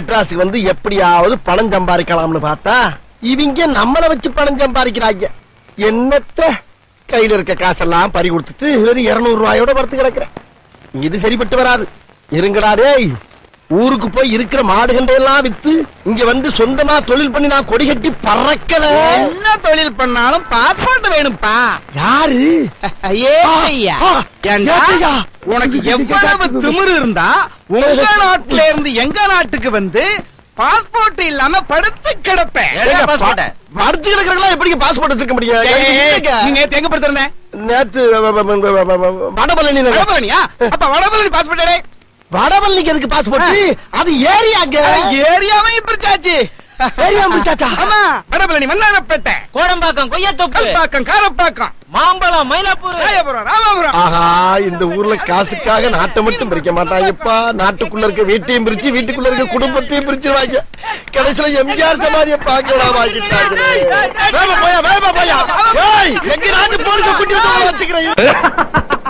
மெட்ராஸுக்கு வந்து எப்படியாவது பணம் சம்பாதிக்கலாம்னு பார்த்தா இவங்க நம்மள வச்சு பணம் சம்பாதிக்கிறாங்க என்னத்த கையில இருக்க காசெல்லாம் பறி கொடுத்துட்டு வெறும் இருநூறு ரூபாயோட படுத்து கிடக்குறேன் இது சரிப்பட்டு வராது இருங்கடா டேய் ஊருக்கு போய் இருக்கிற மாடுகண்டை எல்லாம் வித்து இங்க வந்து சொந்தமா தொழில் பண்ணி நான் கொடி கட்டி பறக்கல என்ன தொழில் பண்ணாலும் பாஸ்போர்ட் வேணும்ப்பா யாரு ஏ ஐயா ஆ, ஏண்டா, ஏத்தையா? உனக்கு எவ்வளவு திமிரு இருந்தா உங்க நாட்டுல இருந்து எங்க நாட்டுக்கு வந்து பாஸ்போர்ட் இல்லாம படுத்து கிடப்பேன் ஏங்க, பா- படுத்து கிடக்குறவங்களா எப்படி பாஸ்போர்ட் எடுத்துக்க முடியும் எனக்கு இல்லைங்க. நீ நேத்து எங்க படுத்திருந்தேன் நேத்து வ- வ- வ- வ- வ- வ- வடபழனி நகர். வடபழனியா அப்ப வடபழனி பாஸ்போர்ட் வடபழனிக்கு எதுக்கு பாஸ்போர்ட் அது ஏரியாங்க ஏரியாவையும் பிரிச்சாச்சு ஏரியா முடிச்சாச்சா ஆமா வடபழனி மன்னாரப்பேட்டை கோடம்பாக்கம் கொய்யாத்தோப்பு கல்பாக்கம் காரப்பாக்கம் மாம்பழம் மயிலாப்பூர் ராயபுரம் ராமாபுரம் ஆஹா இந்த ஊர்ல காசுக்காக நாட்டை மட்டும் பிரிக்க மாட்டாங்கப்பா நாட்டுக்குள்ள இருக்க வீட்டையும் பிரிச்சு வீட்டுக்குள்ள இருக்க குடும்பத்தையும் பிரிச்சிருவாங்க கடைசியில எம்ஜிஆர் சமாதிய பார்க்கலாம் வாங்கிட்டாங்க வேமா போயா வேமா போயா ஏய் எங்க நாட்டு போலீஸ குட்டி வந்து வச்சுக்கிறேன்